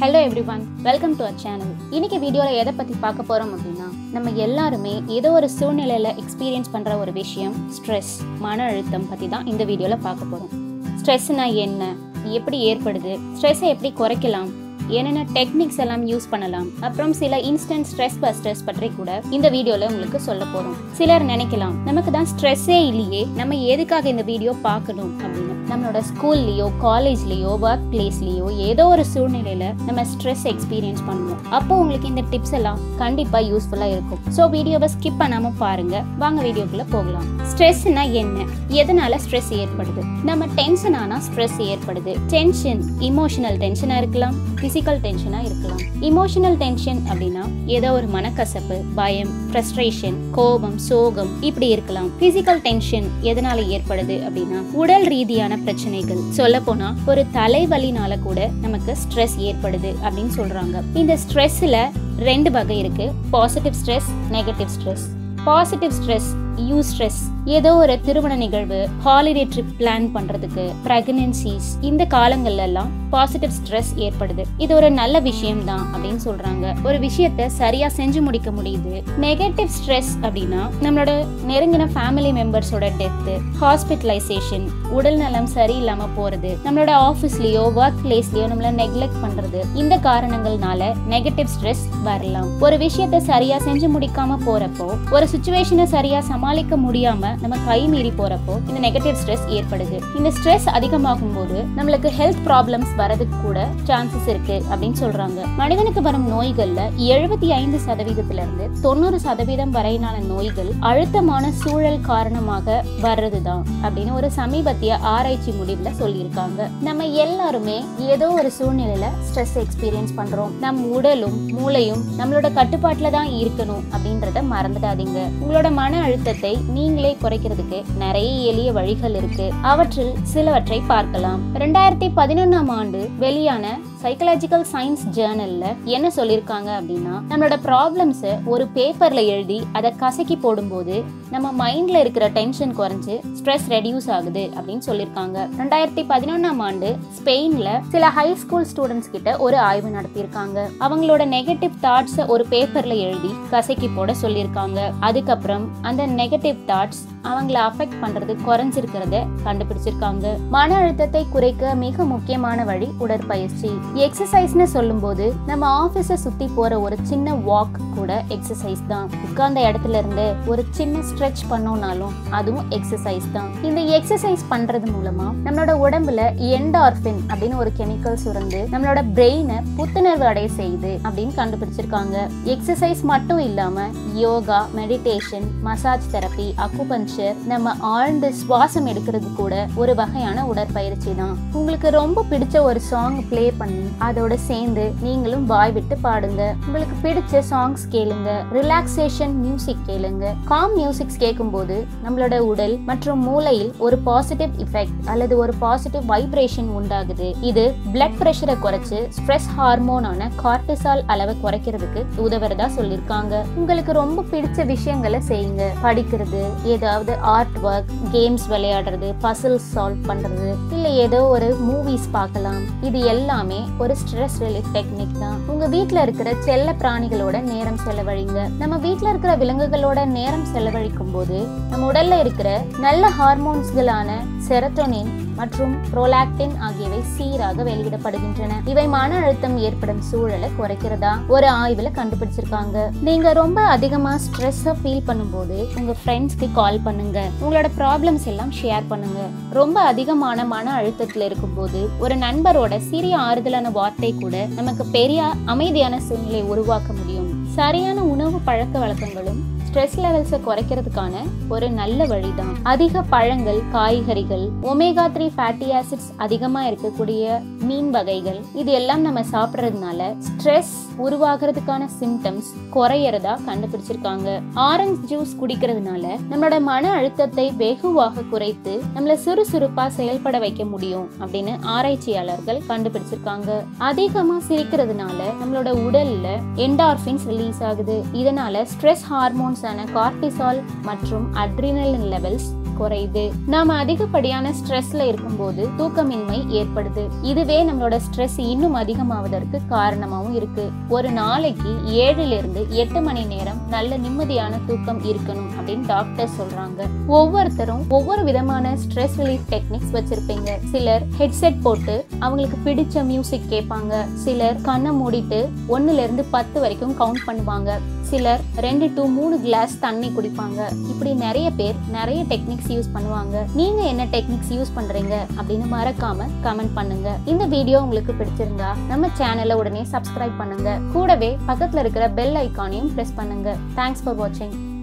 hello everyone welcome to our channel இன்னைக்கு வீடியோவில் எதை பற்றி பார்க்க போகிறோம் அப்படின்னா நம்ம எல்லாருமே ஏதோ ஒரு சூழ்நிலையில் எக்ஸ்பீரியன்ஸ் பண்ணுற ஒரு விஷயம் ஸ்ட்ரெஸ் மன அழுத்தம் பற்றி தான் இந்த வீடியோவில் பார்க்க போகிறோம் ஸ்ட்ரெஸ்னா என்ன எப்படி ஏற்படுது ஸ்ட்ரெஸ்ஸை எப்படி குறைக்கலாம் என்னென்ன டெக்னிக்ஸ் எல்லாம் யூஸ் பண்ணலாம் அப்புறம் சில இன்ஸ்டன்ட் ஸ்ட்ரெஸ் பஸ்டர்ஸ் பற்றி கூட இந்த வீடியோல உங்களுக்கு சொல்ல போறோம் சிலர் நினைக்கலாம் நமக்கு தான் ஸ்ட்ரெஸ்ஸே இல்லையே நம்ம எதுக்காக இந்த வீடியோ பார்க்கணும் அப்படின்னு நம்மளோட ஸ்கூல்லையோ காலேஜ்லேயோ ஒர்க் பிளேஸ்லேயோ ஏதோ ஒரு சூழ்நிலையில நம்ம ஸ்ட்ரெஸ் எக்ஸ்பீரியன்ஸ் பண்ணுவோம் அப்போ உங்களுக்கு இந்த டிப்ஸ் எல்லாம் கண்டிப்பா யூஸ்ஃபுல்லா இருக்கும் ஸோ வீடியோவை ஸ்கிப் பண்ணாம பாருங்க வாங்க வீடியோக்குள்ள போகலாம் ஸ்ட்ரெஸ்னா என்ன எதனால ஸ்ட்ரெஸ் ஏற்படுது நம்ம டென்ஷன் ஆனா ஸ்ட்ரெஸ் ஏற்படுது டென்ஷன் இமோஷனல் டென்ஷனா இருக்கலாம் பிசிக்கல் டென்ஷனா இருக்கலாம் இமோஷனல் டென்ஷன் அப்படின்னா ஏதோ ஒரு மனக்கசப்பு பயம் ஃப்ரஸ்ட்ரேஷன் கோபம் சோகம் இப்படி இருக்கலாம் பிசிக்கல் டென்ஷன் எதனால ஏற்படுது அப்படின்னா உடல் ரீதியான பிரச்சனைகள் சொல்ல போனா ஒரு தலைவலினால கூட நமக்கு ஸ்ட்ரெஸ் ஏற்படுது அப்படின்னு சொல்றாங்க இந்த ஸ்ட்ரெஸ்ல ரெண்டு வகை இருக்கு positive stress negative stress positive stress eustress ஏதோ ஒரு திருமண நிகழ்வு ஹாலிடே ட்ரிப் பிளான் பண்றதுக்கு பிரெக்னன்சிஸ் இந்த காலங்கள்ல எல்லாம் பாசிட்டிவ் ஸ்ட்ரெஸ் ஏற்படுது இது ஒரு நல்ல விஷயம் தான் அப்படின்னு சொல்றாங்க ஒரு விஷயத்த சரியா செஞ்சு முடிக்க முடியுது நெகட்டிவ் ஸ்ட்ரெஸ் அப்படின்னா நம்மளோட நெருங்கின ஃபேமிலி மெம்பர்ஸோட டெத் ஹாஸ்பிட்டலைசேஷன் உடல் நலம் சரியில்லாம போறது நம்மளோட ஆஃபீஸ்லயோ ஒர்க் பிளேஸ்லயோ நம்மள நெக்லெக்ட் பண்றது இந்த காரணங்கள்னால நெகட்டிவ் ஸ்ட்ரெஸ் வரலாம் ஒரு விஷயத்த சரியா செஞ்சு முடிக்காம போறப்போ ஒரு சுச்சுவேஷனை சரியா சமாளிக்க முடியாம நம்ம கை மீறி போறப்போ இந்த நெகட்டிவ் ஸ்ட்ரெஸ் ஏற்படுது இந்த ஸ்ட்ரெஸ் அதிகமாகும் போது நம்மளுக்கு ஹெல்த் ப்ராப்ளம்ஸ் வரதுக்கு கூட சான்சஸ் இருக்கு அப்படின்னு சொல்றாங்க மனிதனுக்கு வரும் நோய்கள்ல எழுபத்தி ஐந்து சதவீதத்துல இருந்து தொண்ணூறு சதவீதம் வரையிலான நோய்கள் அழுத்தமான சூழல் காரணமாக வர்றதுதான் அப்படின்னு ஒரு சமீபத்திய ஆராய்ச்சி முடிவுல சொல்லியிருக்காங்க நம்ம எல்லாருமே ஏதோ ஒரு சூழ்நிலையில ஸ்ட்ரெஸ் எக்ஸ்பீரியன்ஸ் பண்றோம் நம் உடலும் மூளையும் நம்மளோட கட்டுப்பாட்டுல தான் இருக்கணும் அப்படின்றத மறந்துடாதீங்க உங்களோட மன அழுத்தத்தை நீங்களே குறைக்கிறதுக்கு நிறைய எளிய வழிகள் இருக்கு அவற்றில் சிலவற்றை பார்க்கலாம் ரெண்டாயிரத்தி பதினொன்னாம் ஆண்டு வெளியான சைக்கலாஜிக்கல் சயின்ஸ் ஜேர்னல்ல என்ன சொல்லியிருக்காங்க அப்படின்னா நம்மளோட ப்ராப்ளம்ஸை ஒரு பேப்பர்ல எழுதி அதை கசக்கி போடும்போது நம்ம மைண்ட்ல இருக்கிற டென்ஷன் குறைஞ்சு ஸ்ட்ரெஸ் ரெடியூஸ் ஆகுது அப்படின்னு சொல்லியிருக்காங்க ரெண்டாயிரத்தி பதினொன்னாம் ஆண்டு ஸ்பெயின்ல சில ஹை ஸ்கூல் ஸ்டூடெண்ட்ஸ் கிட்ட ஒரு ஆய்வு நடத்தியிருக்காங்க அவங்களோட நெகட்டிவ் தாட்ஸை ஒரு பேப்பர்ல எழுதி கசக்கி போட சொல்லியிருக்காங்க அதுக்கப்புறம் அந்த நெகட்டிவ் தாட்ஸ் அவங்கள அஃபெக்ட் பண்றது குறைஞ்சிருக்கிறத கண்டுபிடிச்சிருக்காங்க மன அழுத்தத்தை குறைக்க மிக முக்கியமான வழி உடற்பயிற்சி எக்ஸசைஸ்னு சொல்லும்போது நம்ம ஆஃபீஸை சுத்தி போற ஒரு சின்ன வாக் கூட எக்ஸசைஸ் தான் உட்கார்ந்த இடத்துல இருந்து ஒரு சின்ன ஸ்ட்ரெச் பண்ணோம்னாலும் அதுவும் எக்ஸசைஸ் தான் இந்த எக்ஸசைஸ் பண்றது மூலமா நம்மளோட உடம்புல என்டார்பின் அப்படின்னு ஒரு கெமிக்கல் சுரந்து நம்மளோட பிரெயினை புத்துணர்வு அடைய செய்யுது அப்படின்னு கண்டுபிடிச்சிருக்காங்க எக்ஸசைஸ் மட்டும் இல்லாம yoga meditation massage therapy acupuncture நம்ம ஆழ்ந்து சுவாசம் எடுக்கிறது கூட ஒரு வகையான உடற்பயிற்சி தான் உங்களுக்கு ரொம்ப பிடிச்ச ஒரு சாங் ப்ளே பண்ணி அதோட சேர்ந்து நீங்களும் வாய் விட்டு பாடுங்க உங்களுக்கு பிடிச்ச சாங்ஸ் கேளுங்க ரிலாக்ஸேஷன் மியூசிக் கேளுங்க காம் மியூசிக்ஸ் கேட்கும்போது நம்மளோட உடல் மற்றும் மூளையில் ஒரு பாசிட்டிவ் இஃபெக்ட் அல்லது ஒரு பாசிட்டிவ் வைப்ரேஷன் உண்டாகுது இது பிளட் பிரஷரை குறைச்சு ஸ்ட்ரெஸ் ஹார்மோனான கார்டிசால் அளவை குறைக்கிறதுக்கு உதவுறதா சொல்லியிருக்காங்க உங்களுக்கு ரொம்ப பிடிச்ச விஷயங்களை செய்யுங்க படிக்கிறது ஏதாவது ஆர்ட் ஒர்க் கேம்ஸ் விளையாடுறது பசில்ஸ் சால்வ் பண்றது இல்ல ஏதோ ஒரு மூவிஸ் பார்க்கலாம் இது எல்லாமே ஒரு ஸ்ட்ரெஸ் ரிலீஃப் டெக்னிக் தான் உங்க வீட்ல இருக்கிற செல்ல பிராணிகளோட நேரம் செலவழிங்க நம்ம வீட்ல இருக்கிற விலங்குகளோட நேரம் செலவழிக்கும் போது நம்ம உடல்ல இருக்கிற நல்ல ஹார்மோன்ஸ்களான செரட்டோனின் மற்றும் ப்ரோலாக்டின் ஆகியவை சீராக வெளியிடப்படுகின்றன இவை மன அழுத்தம் ஏற்படும் சூழலை குறைக்கிறதா ஒரு ஆய்வுல கண்டுபிடிச்சிருக்காங்க நீங்க ரொம்ப அதிகமா ஸ்ட்ரெஸ்ஸை ஃபீல் பண்ணும்போது உங்க ஃப்ரெண்ட்ஸ்க்கு கால் பண்ணுங்க உங்களோட ப்ராப்ளம்ஸ் எல்லாம் ஷேர் பண்ணுங்க ரொம்ப அதிகமான மன அழுத்தத்துல இருக்கும்போது ஒரு நண்பரோட சிறிய ஆறுதலான வார்த்தை கூட நமக்கு பெரிய அமைதியான சூழ்நிலை உருவாக்க முடியும் சரியான உணவு பழக்க வழக்கங்களும் ஸ்ட்ரெஸ் லெவல்ஸை குறைக்கிறதுக்கான ஒரு நல்ல வழிதான் அதிக பழங்கள் காய்கறிகள் ஒமேகா த்ரீ ஃபேட்டி ஆசிட்ஸ் அதிகமாக இருக்கக்கூடிய மீன் வகைகள் இது எல்லாம் நம்ம சாப்பிட்றதுனால ஸ்ட்ரெஸ் உருவாகிறதுக்கான சிம்டம்ஸ் குறையறதா கண்டுபிடிச்சிருக்காங்க ஆரஞ்சு ஜூஸ் குடிக்கிறதுனால நம்மளோட மன அழுத்தத்தை வெகுவாக குறைத்து நம்மள சுறுசுறுப்பா செயல்பட வைக்க முடியும் அப்படின்னு ஆராய்ச்சியாளர்கள் கண்டுபிடிச்சிருக்காங்க அதிகமா சிரிக்கிறதுனால நம்மளோட உடல்ல என்டார்பின்ஸ் ரிலீஸ் ஆகுது இதனால ஸ்ட்ரெஸ் ஹார்மோன்ஸான கார்டிசால் மற்றும் அட்ரினலின் லெவல்ஸ் குறையுது நாம அதிகப்படியான ஸ்ட்ரெஸ்ல இருக்கும்போது தூக்கமின்மை ஏற்படுது இதுவே நம்மளோட ஸ்ட்ரெஸ் இன்னும் அதிகமாவதற்கு காரணமாவும் இருக்கு ஒரு நாளைக்கு ஏழுல இருந்து எட்டு மணி நேரம் நல்ல நிம்மதியான தூக்கம் இருக்கணும் அப்படின்னு டாக்டர் சொல்றாங்க ஒவ்வொருத்தரும் ஒவ்வொரு விதமான ஸ்ட்ரெஸ் ரிலீஃப் டெக்னிக்ஸ் வச்சிருப்பீங்க சிலர் ஹெட்செட் போட்டு அவங்களுக்கு பிடிச்ச மியூசிக் கேட்பாங்க சிலர் கண்ணை மூடிட்டு ஒன்னுல இருந்து பத்து வரைக்கும் கவுண்ட் பண்ணுவாங்க சிலர் ரெண்டு டு மூணு கிளாஸ் தண்ணி குடிப்பாங்க இப்படி நிறைய பேர் நிறைய டெக்னிக்ஸ் யூஸ் பண்ணுவாங்க நீங்க என்ன டெக்னிக்ஸ் யூஸ் பண்றீங்க அப்படின்னு மறக்காம கமெண்ட் பண்ணுங்க இந்த வீடியோ உங்களுக்கு பிடிச்சிருந்தா நம்ம சேனலை உடனே சப்ஸ்கிரைப் பண்ணுங்க கூடவே பக்கத்துல இருக்கிற பெல் ஐக்கானையும் பிரஸ் பண்ணுங்க தேங்க்ஸ் ஃபார் வாட்சிங்